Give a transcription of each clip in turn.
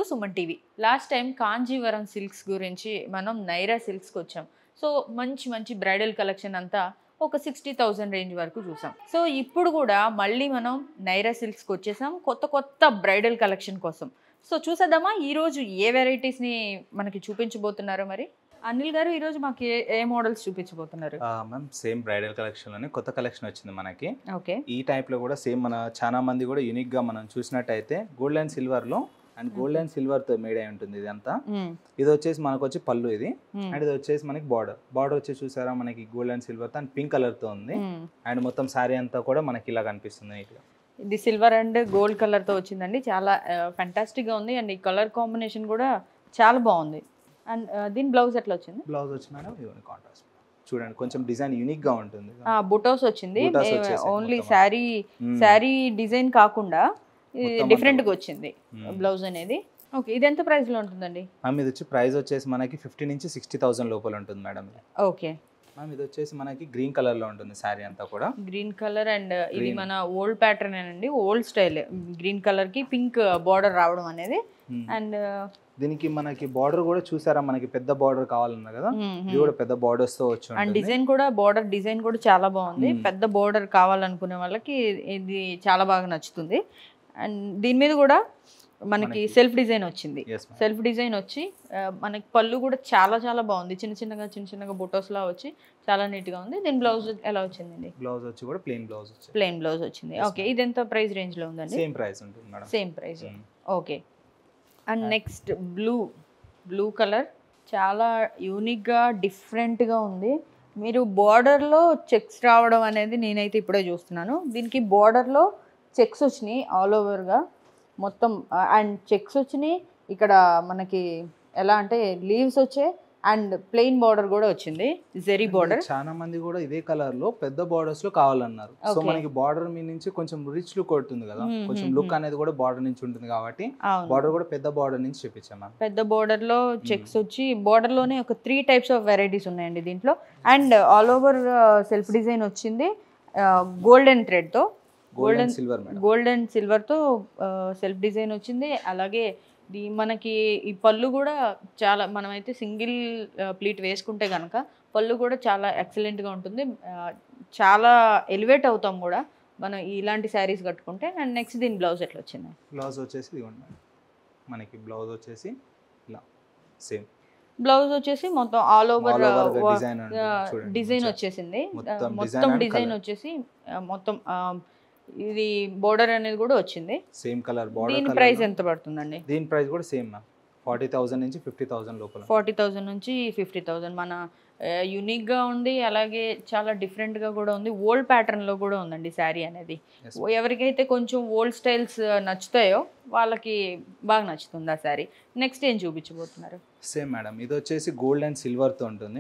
Suman TV last time Kanjeevaram silks గురించి మనం నైరా సిల్క్స్కి వచ్చాం సో మంచి మంచి బ్రైడల్ కలెక్షన్ అంతా ఒక సిక్స్టీ థౌజండ్ రేంజ్ వరకు చూసాం సో ఇప్పుడు కూడా మళ్ళీ మనం నైరా సిల్క్స్కి వచ్చేసాం కొత్త కొత్త బ్రైడల్ కలెక్షన్ కోసం సో చూసేద్దామా ఈరోజు ఏ వెరైటీస్ని మనకి చూపించబోతున్నారో మరి అనిల్ గారు ఈరోజు మాకు ఏ ఏ మోడల్స్ చూపించబోతున్నారు మ్యామ్ సేమ్ బ్రైడల్ కలెక్షన్ లోనే కొత్త కలెక్షన్ వచ్చింది మనకి ఓకే ఈ టైప్ లో కూడా సేమ్ మన చాలా మంది కూడా యూనిక్ గా మనం చూసినట్టయితే గోల్డ్ అండ్ సిల్వర్ లో అండ్ గోల్డ్ అండ్ సిల్వర్ తో మేడ్ అయి ఉంటుంది ఇదంతా ఇది వచ్చేసి మనకు వచ్చి పళ్ళు ఇది అండ్ ఇది వచ్చేసి మనకి బార్డర్ బార్డర్ వచ్చేసి చూసారా మనకి గోల్డ్ అండ్ సిల్వర్ తో అండ్ పింక్ కలర్ తో ఉంది అండ్ మొత్తం శారీ అంతా కూడా మనకి ఇలా కనిపిస్తుంది నీట్ గా ఇది సిల్వర్ అండ్ గోల్డ్ కలర్తో వచ్చిందండి చాలా ఫంటాస్టిక్గా ఉంది అండ్ ఈ కలర్ కాంబినేషన్ కూడా చాలా బాగుంది అండ్ దీని బ్లౌజ్ ఎట్లా వచ్చింది బ్లౌజ్ వచ్చి మేడం ఇవన్నీ కాంట్రాస్ట్ చూడండి కొంచెం డిజైన్ యూనిక్ గా ఉంటుంది బుటోస్ వచ్చింది బుటాస్ వచ్చేసాయి ఓన్లీ మొత్తం. శారీ మ్మ్. శారీ డిజైన్ కాకుండా మొత్తం డిఫరెంట్గా అంతా. వచ్చింది మ్మ్. బ్లౌజ్ అనేది ఓకే ఇది ఎంత ప్రైస్లో ఉంటుందండి మ్యామ్ ఇది వచ్చి ప్రైస్ వచ్చేసి మనకి ఫిఫ్టీ నుంచి సిక్స్టీ థౌసండ్ లోపల ఉంటుంది మేడం ఓకే మ్యామ్ ఇది వచ్చేసి మనకి గ్రీన్ కలర్ లో ఉంటుంది శారీ అంతా కూడా గ్రీన్ కలర్ అండ్ ఇది Green. మన ఓల్డ్ ప్యాటర్న్ అండి ఓల్డ్ స్టైల్ గ్రీన్ కలర్ కి పింక్ బార్డర్ రావడం అనేది Hmm. అండ్ దీనికి మనకి బార్డర్ కూడా చూసారా మనకి పెద్ద బార్డర్ కావాలన్నారు కదా ఇది కూడా పెద్ద బార్డర్స్ తో వచ్చి అండ్ ఉంటుంది. డిజైన్ కూడా బార్డర్ డిజైన్ కూడా చాలా బాగుంది మ్మ్. పెద్ద బార్డర్ కావాలనుకునే వాళ్ళకి ఇది చాలా బాగా నచ్చుతుంది అండ్ దీని మీద కూడా మనకి మనకి- సెల్ఫ్ డిజైన్ వచ్చింది Yes, ma'am. సెల్ఫ్ డిజైన్ వచ్చి ఆ, మనకి పళ్ళు కూడా చాలా చాలా బాగుంది చిన్న చిన్నగా చిన్న చిన్నగా బొటోస్ లా వచ్చి చాలా నీట్ గా ఉంది దీని బ్లౌజ్ ఎలా వచ్చిందండి బ్లౌజ్ వచ్చి కూడా ప్లెయిన్ బ్లౌజ్ వచ్చి ప్లెయిన్ బ్లౌజ్ వచ్చింది Yes, ఓకే ma'am. ఇది ఎంత ప్రైస్ రేంజ్ లో ఉందండి సేమ్ ప్రైస్ ఉంటుంది madam same price Mm. Okay and And- next blue blue colour చాలా యూనిక్గా డిఫరెంట్గా ఉంది మీరు బార్డర్లో చెక్స్ రావడం అనేది నేనైతే ఇప్పుడే చూస్తున్నాను దీనికి బార్డర్లో చెక్స్ వచ్చినాయి ఆల్ ఓవర్గా మొత్తం అండ్ చెక్స్ వచ్చినాయి ఇక్కడ మనకి ఎలా అంటే లీవ్స్ వచ్చాయి అండ్ ప్లెయిన్ బార్డర్ కూడా వచ్చింది జెరీ బార్డర్ చాలా మంది కూడా ఇదే కలర్ లో పెద్ద బార్డర్స్ లో కావాలన్నారు సో Okay. మనకి బార్డర్ మీ నుంచి కొంచెం రిచ్ లుక్ కొడుతుంది కదా Hmm, కొంచెం hmm, లుక్ hmm. అనేది కూడా బార్డర్ నుంచి ఉంటుంది కాబట్టి అవును బార్డర్ కూడా పెద్ద బార్డర్ నుంచి చూపించాం మ్యామ్ పెద్ద border లో చెక్స్ వచ్చి border లోనే ఒక త్రీ టైప్స్ ఆఫ్ వెరైటీస్ ఉన్నాయండి దీంట్లో and all over self design వచ్చింది గోల్డెన్ తో gold golden and silver madam gold and సిల్వర్తో సెల్ఫ్ డిజైన్ వచ్చింది అలాగే ఈ మనకి ఈ పళ్ళు కూడా చాలా మనమైతే సింగిల్ ప్లీట్ వేసుకుంటే కనుక పళ్ళు కూడా చాలా ఎక్సలెంట్గా ఉంటుంది ఆ, చాలా ఎలివేట్ అవుతాం కూడా మనం ఇలాంటి శారీస్ కట్టుకుంటే అండ్ నెక్స్ట్ దీని బ్లౌజ్ ఎట్లా వచ్చింది బ్లౌజ్ వచ్చేసి ఇదిగోండి మేడం మనకి బ్లౌజ్ వచ్చేసి ఇలా సేమ్ బ్లౌజ్ వచ్చేసి మొత్తం all over All over the design ఉంటుంది. చూడండి. డిజైన్ చా- వచ్చేసింది మొత్తం ఆ, design మొత్తం and డిజైన్ colour. వచ్చేసి ఆ, మొత్తం ఆ, ఇది బోర్డర్ అనేది కూడా వచ్చింది సేమ్ కలర్ దీని బార్డర్ ప్రైస్ ఎంత పడుతుందండి దీని ప్రైస్ కూడా సేమ్ మ్యామ్ ఫార్టీ థౌసండ్ నుంచి ఫిఫ్టీ థౌసండ్ లోపల ఫార్టీ థౌజండ్ నుంచి ఫిఫ్టీ థౌజండ్ మన యూనిక్గా ఉంది అలాగే చాలా డిఫరెంట్గా కూడా ఉంది ఓల్డ్ ప్యాటర్న్లో కూడా ఉందండి శారీ అనేది Yes. ఎవరికైతే కొంచెం ఓల్డ్ స్టైల్స్ నచ్చుతాయో వాళ్ళకి బాగా నచ్చుతుంది ఆ శారీ నెక్స్ట్ ఏం చూపించబోతున్నారు సేమ్ మేడం ఇది వచ్చేసి గోల్డ్ అండ్ సిల్వర్ తో ఉంటుంది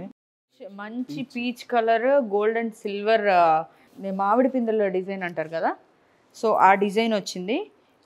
మంచి peach colour gold and silver మామిడి పిందెల డిజైన్ అంటారు కదా సో ఆ డిజైన్ వచ్చింది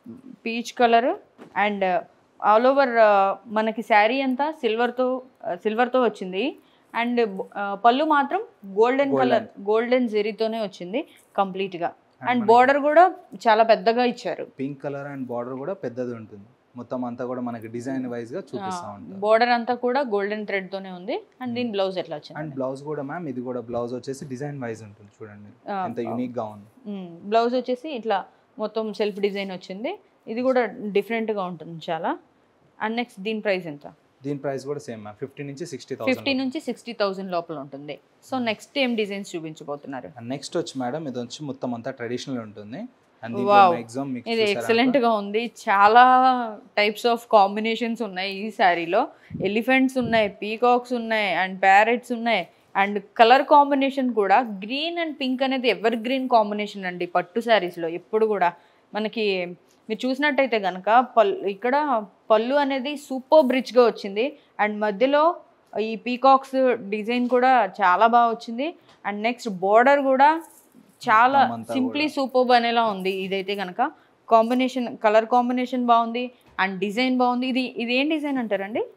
peach colour and all over మనకి శారీ అంతా సిల్వర్తో సిల్వర్తో వచ్చింది అండ్ పళ్ళు మాత్రం గోల్డెన్ Golden. కలర్ గోల్డెన్ జెరీతోనే వచ్చింది కంప్లీట్గా అండ్ మనకి బోర్డర్ కూడా చాలా పెద్దగా ఇచ్చారు పింక్ కలర్ అండ్ బార్డర్ కూడా పెద్దది ఉంటుంది మొత్తం అంతా కూడా మనకి డిజైన్ వైజ్ గా చూపిస్తా ఉంటాం బోర్డర్ అంతా కూడా గోల్డెన్ థ్రెడ్ తోనే ఉంది అండ్ దీని బ్లౌజ్ ఎట్లా అండ్ వచ్చింది బ్లౌజ్ కూడా మ్యామ్ ఇది కూడా బ్లౌజ్ వచ్చేసి డిజైన్ వైజ్ ఉంటుంది చూడండి మీరు. ఎంత యూనిక్ గా ఉంది బ్లౌజ్ వచ్చేసి ఇట్లా మొత్తం సెల్ఫ్ డిజైన్ వచ్చింది ఇది కూడా డిఫరెంట్గా ఉంటుంది చాలా అండ్ నెక్స్ట్ దీని ప్రైస్ ఎంత దీని ప్రైస్ కూడా సేమ్ మ్యామ్ ఫిఫ్టీ నుంచి సిక్స్టీ ఫిఫ్టీ థౌసండ్ నుంచి సిక్స్టీ థౌసండ్ లోపల ఉంటుంది సో నెక్స్ట్ ఏం డిజైన్స్ చూపించబోతున్నారు నెక్స్ట్ వచ్చి మేడం ఇది వచ్చి మొత్తం అంతా ట్రెడిషనల్ ఉంటుంది అండ్ Wow. ఎగ్జామ్ ఇది ఎక్సలెంట్ గా ఉంది చాలా టైప్స్ ఆఫ్ కాంబినేషన్స్ ఉన్నాయి ఈ శారీలో ఎలిఫెంట్స్ ఉన్నాయి పీకాక్స్ ఉన్నాయి అండ్ ప్యారెట్స్ ఉన్నాయి అండ్ కలర్ కాంబినేషన్ కూడా గ్రీన్ అండ్ పింక్ అనేది ఎవర్ గ్రీన్ కాంబినేషన్ అండి పట్టు శారీస్లో ఎప్పుడు కూడా మనకి మీరు చూసినట్టయితే కనుక పల్ ఇక్కడ పళ్ళు అనేది సూపర్ గా వచ్చింది అండ్ మధ్యలో ఈ పీకాక్స్ డిజైన్ కూడా చాలా బాగా వచ్చింది అండ్ నెక్స్ట్ బోర్డర్ కూడా చాలా మొత్తం అంతా సింప్లీ కూడా. సూపర్ అనేలా ఉంది ఇదైతే కనుక కాంబినేషన్ కలర్ కాంబినేషన్ బాగుంది అండ్ డిజైన్ బాగుంది ఇది ఇది ఏం డిజైన్ అంటారండి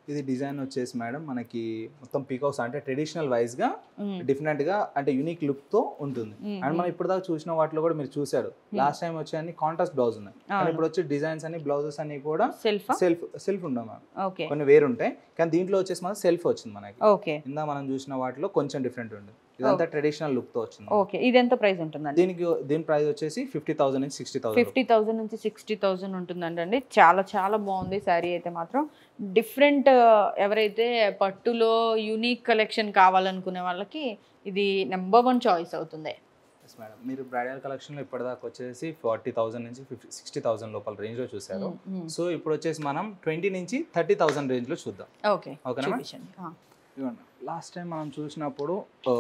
ఇది డిజైన్ వచ్చేసి మేడం మనకి మొత్తం పీకాక్స్ అంటే ట్రెడిషనల్ వైజ్ గా మ్మ్. డిఫరెంట్ గా అంటే యూనిక్ లుక్ తో ఉంటుంది మ్మ్. అండ్ మనం ఇప్పుడు దాకా చూసిన వాటిలో కూడా మీరు చూసారు లాస్ట్ టైం వచ్చే అన్ని కాంట్రాస్ట్ బ్లౌజ్ ఉన్నాయి కానీ అవును. ఇప్పుడు వచ్చే డిజైన్స్ అన్ని బ్లౌజెస్ అన్ని కూడా సెల్ఫా సెల్ఫ్ సెల్ఫ్ ఉండవు మ్యామ్ ఓకే కొన్ని వేరు ఉంటాయి కానీ దీంట్లో వచ్చేసి మనం సెల్ఫ్ వచ్చింది మనకి ఓకే ఇందా మనం చూసిన వాటిలో కొంచెం డిఫరెంట్ ఉంది ఇదంతా ట్రెడిషనల్ లుక్ తో వచ్చింది ఓకే ఇది ఎంత ప్రైస్ ఉంటుందండి దీనికి దీని ప్రైస్ వచ్చేసి ఫిఫ్టీ థౌసండ్ నుంచి సిక్స్టీ థౌసండ్ ఫిఫ్టీ థౌజండ్ నుంచి సిక్స్టీ థౌజండ్ ఉంటుందండి అండి చాలా చాలా బాగుంది శారీ అయితే మాత్రం డిఫరెంట్ ఎవరైతే పట్టులో యూనిక్ కలెక్షన్ కావాలనుకునే వాళ్ళకి ఇది నెంబర్ వన్ చాయిస్ అవుతుంది మేడం మీరు బ్రైడల్ కలెక్షన్ లో ఇప్పటిదాకా వచ్చేసి ఫార్టీ థౌసండ్ నుంచి ఫిఫ్టీ సిక్స్టీ థౌసండ్ లోపల రేంజ్ లో చూసారు సో ఇప్పుడు వచ్చేసి మనం ట్వంటీ నుంచి థర్టీ థౌసండ్ రేంజ్ లో చూద్దాం ఓకే ఓకేనా మేడం? చూపించండి ఆ. ఇవ్వండి లాస్ట్ టైం మనం చూసినప్పుడు ఆ,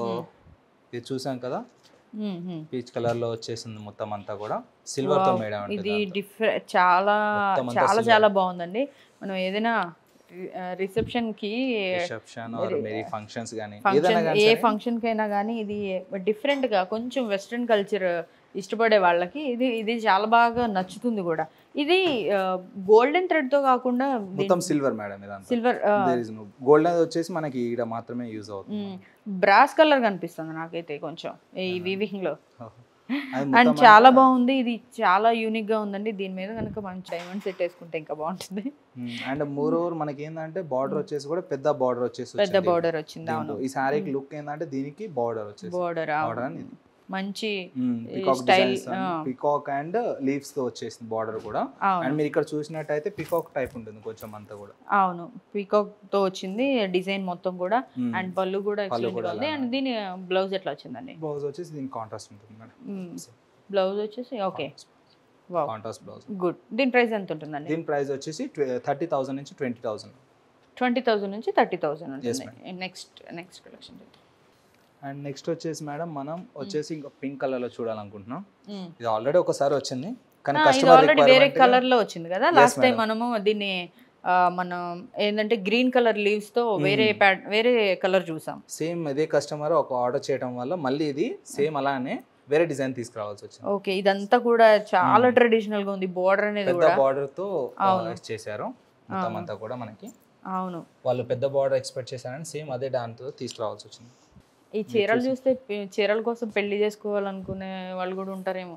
ఇది చూసాం కదా మ్మ్, మ్మ్. పీచ్ కలర్ లో వచ్చేసింది మొత్తం అంతా కూడా సిల్వర్ తో Wow. మేడం ఇది డిఫరెంట్ చాలా మొత్తం అంతా చాలా silver. చాలా బాగుందండి మనం ఏదైనా రిసెప్షన్ కి రిసెప్షన్ ఆర్ మేరీ ఫంక్షన్స్ కానీ ఏదైనా ఫంక్షన్ కానీ ఏ ఫంక్షన్ కైనా కానీ ఇది డిఫరెంట్ గా కొంచెం వెస్ట్రన్ కల్చర్ ఇష్టపడే వాళ్ళకి ఇది ఇది చాలా బాగా నచ్చుతుంది కూడా ఇది గోల్డెన్ థ్రెడ్ తో కాకుండా మొత్తం సిల్వర్ మేడం ఇదంతా silver there is no gold అనేది వచ్చేసి మనకి ఇక్కడ మాత్రమే యూజ్ అవుతుంది బ్రాస్ కలర్ కనిపిస్తుంది నాకైతే కొంచెం ఈ వీవింగ్ లో అది అండ్ మొత్తం చాలా అంతా- బాగుంది ఇది చాలా యూనిక్ గా ఉందండి దీని మీద కనుక మనం డైమండ్ సెట్ వేసుకుంటే ఇంకా బాగుంటుంది అండ్ మోర్ ఓవర్ మనకి ఏంటంటే బార్డర్ వచ్చేసి కూడా పెద్ద బార్డర్ వచ్చేసి పెద్ద వచ్చింది బార్డర్ వచ్చింది అవును దీంట్లో. ఈ శారీకి లుక్ ఏంటంటే దీనికి బార్డర్ వచ్చేసి బార్డర్ బార్డర్ అని ఇది మంచి పికాక్ style, డిజైన్స్ ఆ. పికాక్ అండ్ లీవ్స్ తో వచ్చేసింది బార్డర్ కూడా అండ్ అవును మీరు ఇక్కడ చూసినట్టయితే పికాక్ టైప్ ఉంటుంది కొంచెం అంతా కూడా అవును పీకాక్ తో వచ్చింది డిజైన్ మొత్తం కూడా మ్మ్. అండ్ పళ్ళు కూడా పళ్ళు ఎక్సలెంట్ కూడా గా ఉంది అలానే. అండ్ దీని బ్లౌజ్ ఎట్లా వచ్చిందండి బ్లౌజ్ వచ్చేసి దీనికి కాంట్రాస్ట్ ఉంటుంది మేడం బ్లౌజ్ వచ్చేసి okay wow contrast blouse good దీని ప్రైస్ ఎంత ఉంటుందండి దీని ప్రైస్ వచ్చేసి థర్టీ థౌసండ్ నుంచి ట్వంటీ థౌసండ్ ట్వంటీ థౌసండ్ నుంచి థర్టీ థౌసండ్ Yes, ఉంటుంది next next collection and next వచ్చేసి మేడం మనం వచ్చేసి ఇంకా పింక్ కలర్ లో చూడాలనుకుంటున్నాం ఇది ఆల్రెడీ ఒకసారి వచ్చింది కానీ ఇది కస్టమర్ ఆల్రెడీ వేరే రిక్వైర్మెంట్ కలర్ లో వచ్చింది కదా లాస్ట్ టైం madam. మనము దీన్ని ఆ, మనం ఏంటంటే గ్రీన్ కలర్ లీవ్స్ తో వేరే ప్యాట్ వేరే కలర్ చూసాం సేమ్ ఇదే కస్టమర్ ఒక ఆర్డర్ చేయడం వల్ల మళ్ళీ ఇది సేమ్ అలానే వేరే డిజైన్ తీసుకురావాల్సి వచ్చింది ఓకే ఇదంతా కూడా చాలా ట్రెడిషనల్ గా ఉంది బోర్డర్ అనేది పెద్ద కూడా బార్డర్ తో అవును. uh, చేశారు మొత్తం అంతా కూడా మనకి అవును వాళ్ళు పెద్ద బార్డర్ ఎక్స్పెక్ట్ చేశారని సేమ్ అదే దాంతో తీసుకురావాల్సి వచ్చింది ఈ చీరలు చూస్తే పె- చీరల కోసం పెళ్లి చేసుకోవాలనుకునే వాళ్ళు కూడా ఉంటారేమో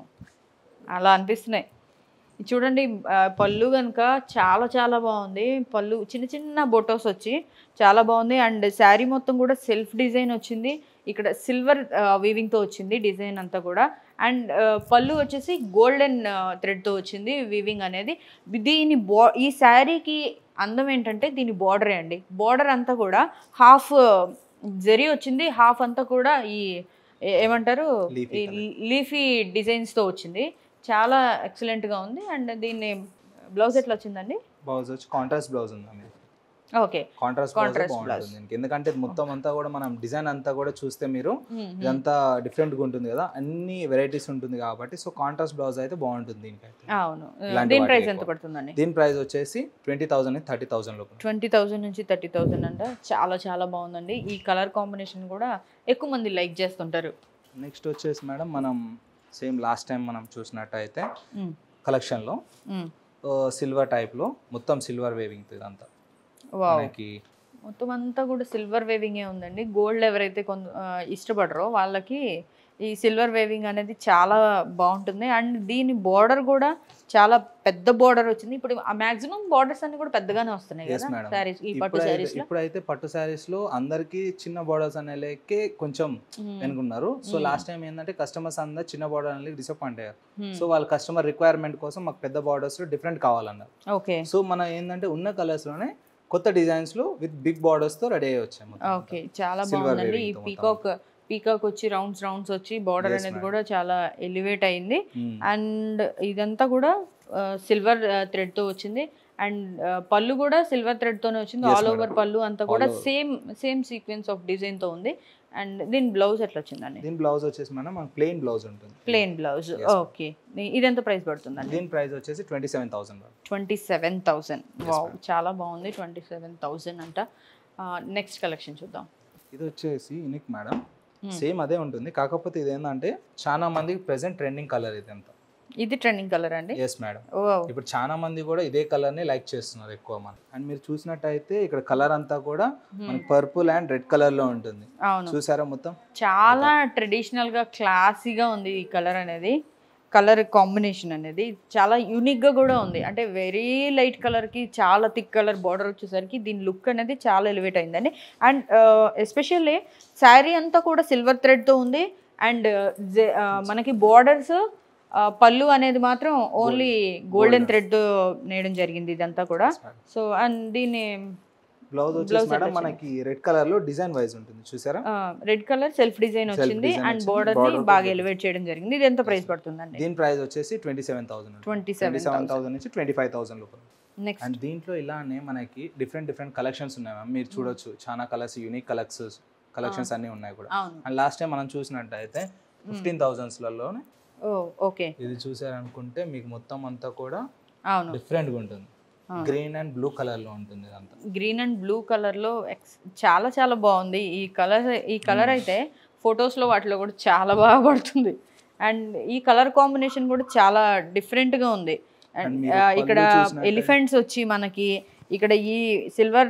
అలా అనిపిస్తున్నాయి ఇది చూడండి ఆ, పళ్ళు కనుక చాలా చాలా బాగుంది పళ్ళు చిన్న చిన్న బొటోస్ వచ్చి చాలా బాగుంది అండ్ శారీ మొత్తం కూడా సెల్ఫ్ డిజైన్ వచ్చింది ఇక్కడ సిల్వర్ వీవింగ్తో వచ్చింది డిజైన్ అంతా కూడా అండ్ పళ్ళు వచ్చేసి గోల్డెన్ థ్రెడ్తో వచ్చింది వీవింగ్ అనేది దీని బో ఈ శారీకి అందం ఏంటంటే దీని బార్డరే అండి బార్డర్ అంతా కూడా హాఫ్ జరీ వచ్చింది హాఫ్ అంతా కూడా ఈ ఏ- ఏమంటారు Leafy లీఫీ డిజైన్స్తో వచ్చింది చాలా ఎక్సలెంట్గా ఉంది అండ్ దీన్ని బ్లౌజ్ ఎట్లా వచ్చిందండి బ్లౌజ్ వచ్చి కాంట్రాస్ట్ బ్లౌజ్ ఉంది మీరు ఓకే కాంట్రాస్ట్ బ్లౌజ్ Contrast బాగుంటుంది దీనికి. ఎందుకంటే ఇది మొత్తం అంతా కూడా మనం డిజైన్ అంతా కూడా చూస్తే మీరు ఇదంతా డిఫరెంట్ గా ఉంటుంది కదా అన్ని వెరైటీస్ ఉంటుంది కాబట్టి సో కాంట్రాస్ట్ బ్లౌజ్ అయితే బాగుంటుంది దీనికైతే అవును ఇలాంటి దీని వాటికి ప్రైస్ ఎంత ఎక్కువ. పడుతుందండి దీని ప్రైస్ వచ్చేసి ట్వంటీ థౌసండ్ థర్టీ థౌసండ్ లోపల ట్వంటీ థౌజండ్ నుంచి థర్టీ థౌజండ్ అంట చాలా చాలా బాగుందండి ఈ కలర్ కాంబినేషన్ కూడా ఎక్కువ మంది లైక్ చేస్తుంటారు నెక్స్ట్ వచ్చేసి మేడం మనం సేమ్ లాస్ట్ టైం మనం చూసినట్టయితే మ్మ్. కలెక్షన్లో మ్మ్. సిల్వర్ టైప్లో మొత్తం సిల్వర్ వేవింగ్ ఇదంతా వావ్ మనకి మొత్తం అంతా కూడా సిల్వర్ వేవింగే ఉందండి గోల్డ్ ఎవరైతే కొంత ఆ, ఇష్టపడరో వాళ్ళకి ఈ సిల్వర్ వేవింగ్ అనేది చాలా బాగుంటుంది అండ్ దీని బోర్డర్ కూడా చాలా పెద్ద బోర్డర్ వచ్చింది ఇప్పుడు మాక్సిమం బోర్డర్స్ అన్ని కూడా పెద్దగానే వస్తున్నాయి Yes, కదా madam. సారీస్ ఈ పట్టు ఇప్పుడైతే సారీస్ లో ఇప్పుడైతే పట్టు శారీస్ లో అందరికి చిన్న బోర్డర్స్ అనే లెక్కే కొంచెం వెనుకున్నారు సో లాస్ట్ టైం ఏంటంటే కస్టమర్స్ అందరు చిన్న బోర్డర్ అనేది డిసప్పాయింట్ అయ్యారు సో వాళ్ళ కస్టమర్ రిక్వైర్మెంట్ కోసం మాకు పెద్ద బార్డర్స్ లో డిఫరెంట్ కావాలన్నారు ఓకే సో మనం ఏంటంటే ఉన్న కలర్స్ లోనే కొత్త డిజైన్స్ లో విత్ బిగ్ బార్డర్స్ తో రెడీ అయ్యి వచ్చాము మొత్తం అంతా. ఓకే చాలా Silver బాగుందండి ఈ weaving తో మొత్తం పీకాక్ పీకాక్ వచ్చి రౌండ్స్ రౌండ్స్ వచ్చి బార్డర్ Yes, అనేది madam. కూడా చాలా ఎలివేట్ అయింది Hmm. అండ్ ఇదంతా కూడా సిల్వర్ థ్రెడ్ తో వచ్చింది అండ్ పళ్ళు కూడా సిల్వర్ థ్రెడ్ తోనే వచ్చింది Yes, ఆల్ madam. ఓవర్ పళ్ళు అంతా కూడా All over. Same same sequence of design తో ఉంది అండ్ దీని బ్లౌజ్ ఎట్లా వచ్చిందండి దీని బ్లౌజ్ వచ్చేసి మనం మనకు ప్లెయిన్ బ్లౌజ్ ఉంటుంది plain blouse Yes, ma'am. Okay ఇది ఎంత ప్రైస్ పడుతుందండి దీని ప్రైస్ వచ్చేసి twenty seven thousand twenty seven thousand wow ma'am. చాలా బాగుంది ట్వంటీ సెవెన్ థౌసండ్ అంట నెక్స్ట్ కలెక్షన్ చూద్దాం ఇది వచ్చేసి యూనిక్ మేడం Hmm. సేమ్ అదే ఉంటుంది కాకపోతే ఇది ఏంటంటే చాలా మందికి ప్రెసెంట్ ట్రెండింగ్ కలర్ ఇది అంతా ఇది ట్రెండింగ్ కలర్ అండి ఎస్ మేడం ఓ ఇప్పుడు చాలా మంది కూడా ఇదే కలర్ ని లైక్ చేస్తున్నారు ఎక్కువ మన అండ్ మీరు చూసినట్టయితే ఇక్కడ కలర్ అంతా కూడా మనకి పర్పుల్ అండ్ రెడ్ కలర్ లో ఉంటుంది అవును చూసారా మొత్తం చాలా ట్రెడిషనల్ గా క్లాసీగా ఉంది ఈ కలర్ అనేది కలర్ కాంబినేషన్ అనేది చాలా యూనిక్ గా కూడా ఉంది అంటే వెరీ లైట్ కలర్ కి చాలా థిక్ కలర్ బార్డర్ వచ్చేసరికి దీని లుక్ అనేది చాలా ఎలివేట్ అయిందండి అండ్ ఎస్పెషల్లీ శారీ అంతా కూడా సిల్వర్ థ్రెడ్ తో ఉంది అండ్ మనకి బార్డర్స్ పళ్ళు అనేది మాత్రం ఓన్లీ గోల్డెన్ థ్రెడ్ నేయడం జరిగింది ఇదంతా కూడా సో అండ్ దీని బ్లౌజ్ వచ్చేసి Blouse మేడం ఎట్లా మనకి రెడ్ కలర్ లో డిజైన్ వైజ్ ఉంటుంది చూసారా రెడ్ కలర్ సెల్ఫ్ డిజైన్ వచ్చింది design అండ్ వచ్చింది. బోర్డర్ Border ని కూడా బాగా ఎలివేట్ చేయడం జరిగింది ఇది ఎంత ప్రైస్ పడుతుందండి దీని ప్రైస్ వచ్చేసి twenty seven thousand twenty twenty seven seven thousand నుంచి ట్వంటీ ఫైవ్ థౌసండ్ లోపల నెక్స్ట్ అండ్ దీంట్లో ఇలానే మనకి డిఫరెంట్ డిఫరెంట్ కలెక్షన్స్ ఉన్నాయి మ్యామ్ మీరు చూడొచ్చు చాలా కలర్స్ యూనిక్ కలెక్షన్స్ కలెక్షన్స్ అన్ని ఉన్నాయి కూడా అవును అండ్ లాస్ట్ టైం మనం చూసినట్టయితే ఫిఫ్టీన్ థౌసండ్స్లలోనే ఓ ఓకే ఇది చూసారనుకుంటే మీకు మొత్తం అంతా కూడా అవును డిఫరెంట్గా ఉంటుంది గ్రీన్ అండ్ బ్లూ కలర్ లో ఉంటుంది ఇదంతా గ్రీన్ అండ్ బ్లూ కలర్ లో ex- చాలా చాలా బాగుంది ఈ కలర్ ఈ కలర్ అయితే photos లో వాటిలో కూడా చాలా బాగా పడుతుంది అండ్ ఈ కలర్ కాంబినేషన్ కూడా చాలా different గా ఉంది And అండ్ మీరు పళ్ళు ఇక్కడ చూసినట్టయితే- ఎలిఫెంట్స్ వచ్చి మనకి ఇక్కడ ఈ సిల్వర్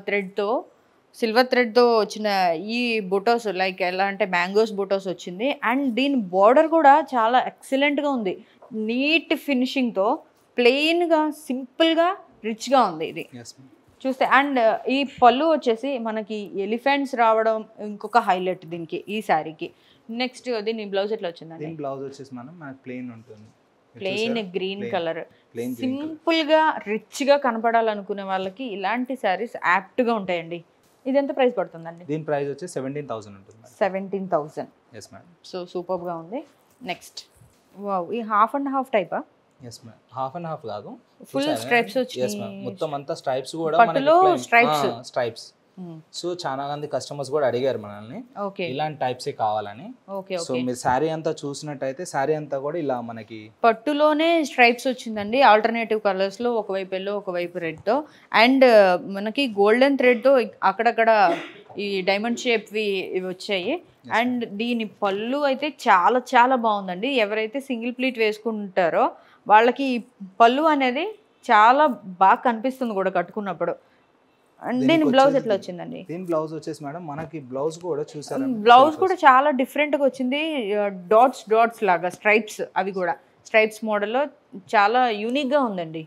తో సిల్వర్ తో వచ్చిన ఈ బొటోస్ లైక్ ఎలా అంటే మ్యాంగోస్ బొటోస్ వచ్చింది అండ్ దీని బార్డర్ కూడా చాలా excellent గా ఉంది నీట్ ఫినిషింగ్తో ప్లెయిన్గా సింపుల్గా రిచ్గా ఉంది ఇది ఎస్ చూస్తే అండ్ ఈ పళ్ళు వచ్చేసి మనకి ఎలిఫెంట్స్ రావడం ఇంకొక హైలైట్ దీనికి ఈ శారీకి నెక్స్ట్ దీని బ్లౌజ్ ఎట్లా వచ్చిందండి దీని బ్లౌజ్ వచ్చేసి మనం మనకి ప్లెయిన్ ఉంటుంది మీరు ప్లెయిన్ చూసారా? Green Plain. Colour Plain green colour. Simple గా రిచ్ గా కనపడాలనుకునే వాళ్ళకి ఇలాంటి శారీస్ యాప్ట్ గా ఉంటాయండి ఇది ఎంత ప్రైస్ పడుతుందండి దీని ప్రైస్ వచ్చి సెవెంటీన్ థౌసండ్ ఉంటుంది madam seventeen thousand yes madam so super గా ఉంది నెక్స్ట్ వావ్ ఈ హాఫ్ అండ్ హాఫ్ టైపా yes madam half and half కాదు Full చూసారా? stripes Yes, వచ్చినాయి. ma'am. మొత్తం అంతా స్ట్రైప్స్ కూడా పట్టులో stripes. స్ట్రైప్స్ సో చాలా మంది కస్టమర్స్ కూడా అడిగారు మనల్ని ఓకే ఇలాంటి టైప్సే కావాలని ఓకే సో ఓకే మీరు శారీ అంతా చూసినట్టయితే శారీ అంతా కూడా ఇలా మనకి పట్టులోనే స్ట్రైప్స్ వచ్చిందండి ఆల్టర్నేటివ్ కలర్స్లో ఒకవైపు ఎల్లో ఒకవైపు రెడ్తో అండ్ మనకి గోల్డెన్ థ్రెడ్తో అక్కడక్కడ ఈ డైమండ్ షేప్వి ఇవి వచ్చాయి అండ్ దీని పళ్ళు అయితే చాలా చాలా బాగుందండి ఎవరైతే సింగిల్ ప్లీట్ వేసుకుంటారో వాళ్ళకి ఈ పళ్ళు అనేది చాలా బాగా కనిపిస్తుంది కూడా కట్టుకున్నప్పుడు అండ్ దీని దీనికి బ్లౌజ్ వచ్చేసి ఎట్లా వచ్చిందండి దీని బ్లౌజ్ వచ్చేసి మేడం మనకి బ్లౌజ్ కూడా చూసారా బ్లౌజ్ కూడా చాలా డిఫరెంట్గా వచ్చింది డాట్స్ డాట్స్ లాగా స్ట్రైప్స్ అవి కూడా స్ట్రైప్స్ మోడల్లో చాలా యూనిక్గా ఉందండి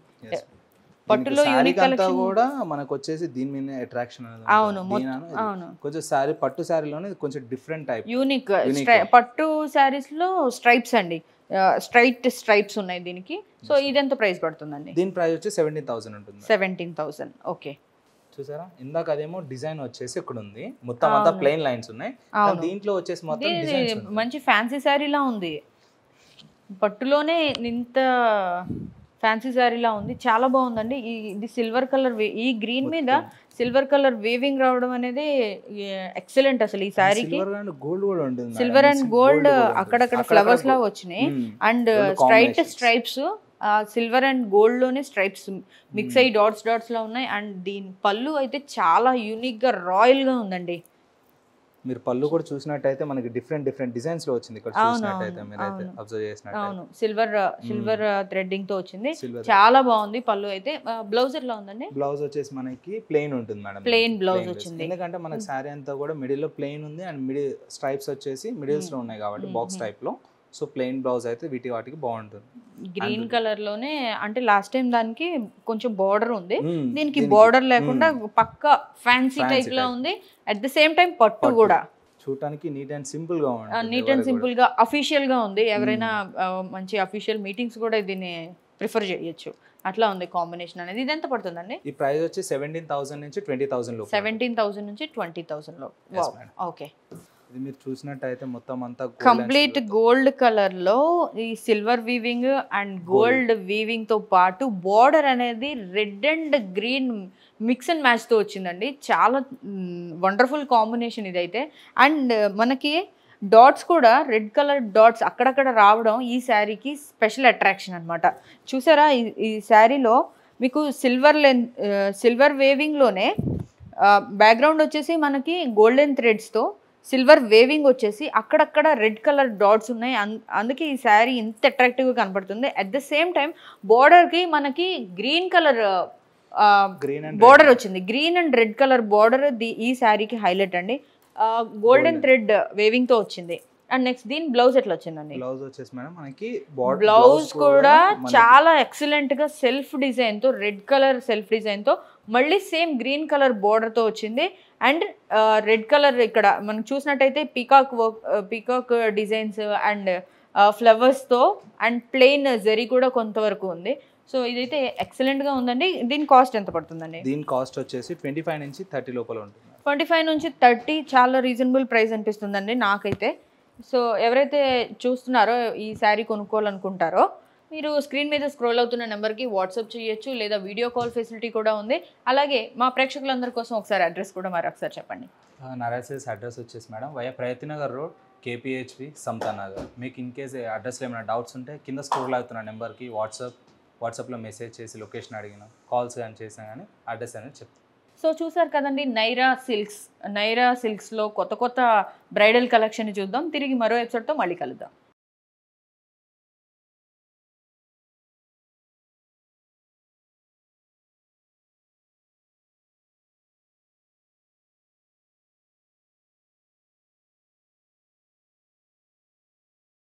పట్టులో శారీ యూనిక్ అంతా కలెక్షన్ కూడా మనకు వచ్చేసి దీని మీద అట్రాక్షన్ అనేది ఉంటుంది. అవును, మొత్తం- దీని అను- ఇది అవును. కొంచెం శారీ పట్టు శారీలోనే కొంచెం డిఫరెంట్ టైప్ యూనిక్ Unique. పట్టు శారీస్ లో స్ట్రైప్స్ అండి స్ట్రైట్ స్ట్రైప్స్ ఉన్నాయి దీనికి సో ఇది ఎంత ప్రైస్ పడుతుందండి దీని ప్రైస్ వచ్చి సెవెంటీన్ థౌసండ్ ఉంటుంది సెవెంటీన్ థౌసండ్ ఓకే చూసారా ఇందాక అదేమో డిజైన్ వచ్చేసి ఇక్కడ ఉంది మొత్తం అంతా ప్లెయిన్ లైన్స్ ఉన్నాయి కానీ అవును. దీంట్లో వచ్చేసి మొత్తం ఇది డిజైన్స్ ఉన్నాయి మంచి ఫ్యాన్సీ శారీలా ఉంది పట్టులోనే ఇంత ఫ్యాన్సీ శారీలా ఉంది చాలా బాగుందండి ఈ ఇది సిల్వర్ కలర్ ఈ గ్రీన్ మీద సిల్వర్ కలర్ వేవింగ్ రావడం అనేది ఎక్సలెంట్ అసలు ఈ శారీకి సిల్వర్ అండ్ గోల్డ్ కూడా ఉంటుంది madam. Silver and Gold gold కూడా ఉంటుంది. అక్కడక్కడ అక్కడక్కడ ఫ్లవర్స్ లా gold. వచ్చినాయి మ్మ్. అండ్ రెండు straight combinations. Stripes silver and gold లోనే స్ట్రైప్స్ మిక్స్ అయ్యి డాట్స్ డాట్స్ లా ఉన్నాయి అండ్ దీని పళ్ళు అయితే చాలా యూనిక్ గా రాయల్ గా ఉందండి మీరు పళ్ళు కూడా చూసినట్టయితే మనకి డిఫరెంట్ డిఫరెంట్ డిజైన్స్ లో వచ్చింది ఇక్కడ అవును, చూసినట్టయితే అవును, మీరైతే అవును. అబ్జర్వ్ చేసినట్టయితే అవును సిల్వర్ సిల్వర్ థ్రెడ్డింగ్ తో వచ్చింది సిల్వర్ చాలా బాగుంది పళ్ళు అయితే బ్లౌజ్ ఎట్లా ఉందండి బ్లౌజ్ వచ్చేసి మనకి ప్లెయిన్ ఉంటుంది మేడం Plain blouse Plain వచ్చింది. ఎందుకంటే మనకి శారీ అంతా కూడా మిడిల్ లో ప్లెయిన్ ఉంది అండ్ మిడిల్ స్ట్రైప్స్ వచ్చేసి మిడిల్స్ లో ఉన్నాయి కాబట్టి బాక్స్ టైప్ లో సో ప్లెయిన్ బ్లౌజ్ అయితే వీటి వాటికి బాగుంటుంది గ్రీన్ కలర్ లోనే అంటే లాస్ట్ టైం దానికి కొంచెం బార్డర్ ఉంది మ్మ్. దీనికి బార్డర్ లేకుండా పక్క ఫ్యాన్సీ Fancy టైప్ లో type. ఉంది అట్ ద సేమ్ టైం పట్టు కూడా చూడటానికి నీట్ అండ్ సింపుల్ గా ఉంటుంది నీట్ అండ్ సింపుల్ గా అఫీషియల్ గా ఉంది ఎవరైనా ఆ, మంచి అఫీషియల్ మీటింగ్స్ కూడా దీన్ని ప్రిఫర్ చేయొచ్చు అట్లా ఉంది కాంబినేషన్ అనేది ఇది ఎంత పడుతుందండి ఈ ప్రైస్ వచ్చి సెవెంటీన్ థౌసండ్ నుంచి ట్వంటీ థౌసండ్ లో సెవెంటీన్ థౌసండ్ నుంచి ట్వంటీ థౌసండ్ లో Yes, madam. ఓకే ఇది మీరు చూసినట్టయితే మొత్తం అంతా gold and complete silver. Gold colour లో ఈ silver weaving and gold weaving తో పాటు బార్డర్ అనేది red and green mix and match తో వచ్చిందండి చాలా వండర్ఫుల్ కాంబినేషన్ ఇదైతే అండ్ మనకి డాట్స్ కూడా రెడ్ కలర్ డాట్స్ అక్కడక్కడ రావడం ఈ శారీకి స్పెషల్ అట్రాక్షన్ అన్నమాట చూసారా ఈ- ఈ శారీలో మీకు సిల్వర్ లెన్ సిల్వర్ వేవింగ్లోనే బ్యాక్గ్రౌండ్ వచ్చేసి మనకి గోల్డెన్ థ్రెడ్స్తో సిల్వర్ వేవింగ్ వచ్చేసి అక్కడక్కడ రెడ్ కలర్ డాట్స్ ఉన్నాయి అన్- అందుకే ఈ శారీ ఇంత అట్రాక్టివ్గా కనపడుతుంది అట్ ద సేమ్ టైం బోర్డర్కి మనకి green colour green and border వచ్చింది green and red colour border ఈ శారీకి హైలైట్ అండి గోల్డెన్ థ్రెడ్ వేవింగ్ తో వచ్చింది అండ్ నెక్స్ట్ దీని బ్లౌజ్ ఎట్లా వచ్చిందండి బ్లౌజ్ వచ్చేసి మేడం మనకి బార్డర్ బ్లౌజ్ కూడా చాలా ఎక్సలెంట్ గా సెల్ఫ్ డిజైన్ తో రెడ్ కలర్ సెల్ఫ్ డిజైన్ తో మళ్ళీ సేమ్ గ్రీన్ కలర్ బోర్డర్ తో వచ్చింది అండ్ రెడ్ కలర్ ఇక్కడ మనం చూసినట్టయితే peacock work peacock designs and flowers తో అండ్ ప్లెయిన్ జరీ కూడా కొంతవరకు ఉంది సో ఇదైతే ఎక్సలెంట్ గా ఉందండి దీని కాస్ట్ ఎంత పడుతుందండి దీని కాస్ట్ వచ్చేసి ట్వంటీ ఫైవ్ నుంచి థర్టీ లోపల ఉంటుంది ట్వంటీ ఫైవ్ నుంచి థర్టీ చాలా రీజనబుల్ ప్రైస్ అనిపిస్తుందండి నాకైతే సో ఎవరైతే చూస్తున్నారో ఈ శారీ కొనుక్కోవాలనుకుంటారో మీరు స్క్రీన్ మీద స్క్రోల్ అవుతున్న నెంబర్కి వాట్సాప్ చేయొచ్చు లేదా వీడియో కాల్ ఫెసిలిటీ కూడా ఉంది అలాగే మా ప్రేక్షకులందరి కోసం ఒకసారి అడ్రస్ కూడా మరి ఒకసారి చెప్పండి నరాసేస్ అడ్రస్ వచ్చేసి madam via Prayatna Nagar road KPHB Samatha Nagar మీకు ఇన్ కేస్ అడ్రస్లో ఏమైనా డౌట్స్ ఉంటే కింద స్క్రోల్ అవుతున్న నెంబర్కి వాట్సాప్ వాట్సాప్లో మెసేజ్ చేసి లొకేషన్ అడిగిన కాల్స్ కానీ చేసినా కానీ అడ్రస్ అనేది చెప్తాను సో చూసారు కదండి నైరా సిల్క్స్ నైరా సిల్క్స్లో కొత్త కొత్త బ్రైడల్ కలెక్షన్ చూద్దాం తిరిగి మరో ఎపిసోడ్తో మళ్ళీ కలుద్దాం